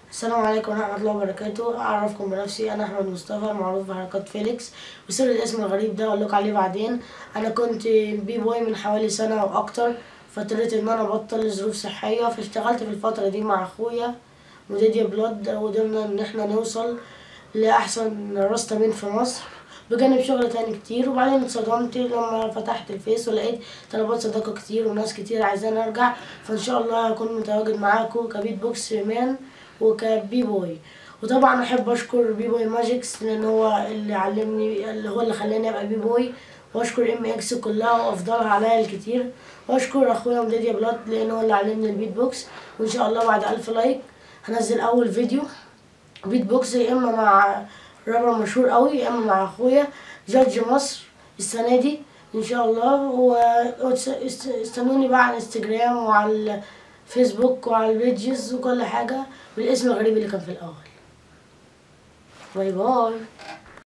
السلام عليكم ورحمة الله وبركاته أعرفكم بنفسي أنا أحمد مصطفى المعروف بحركات فيليكس وسر الاسم الغريب ده أقولك عليه بعدين أنا كنت بي بوي من حوالي سنة أو أكتر فاضطريت إن أنا أبطل لظروف صحية فاشتغلت في الفترة دي مع أخويا وديديا بلاد وقدرنا إن احنا نوصل لأحسن راستامين في مصر بجانب شغل تاني كتير وبعدين اتصدمت لما فتحت الفيس ولقيت طلبات صداقة كتير وناس كتير عايزاني ارجع فان شاء الله هكون متواجد معاكم كبيت بوكس مان وكبي بوي وطبعا احب اشكر بي بوي ماجيكس لان هو اللي علمني اللي هو اللي خلاني ابقى بي بوي واشكر ام اكس كلها وافضلها عليا الكتير واشكر اخويا مديديا بلاد لان هو اللي علمني البيت بوكس وان شاء الله بعد الف لايك هنزل اول فيديو بيت بوكس يا اما مع رابر مشهور قوي يا اما مع اخويا جادج مصر السنه دي ان شاء الله واستنوني بقى على الانستجرام وعلى الفيسبوك وعلى البيجز وكل حاجه بالاسم الغريب اللي كان في الاول باي باي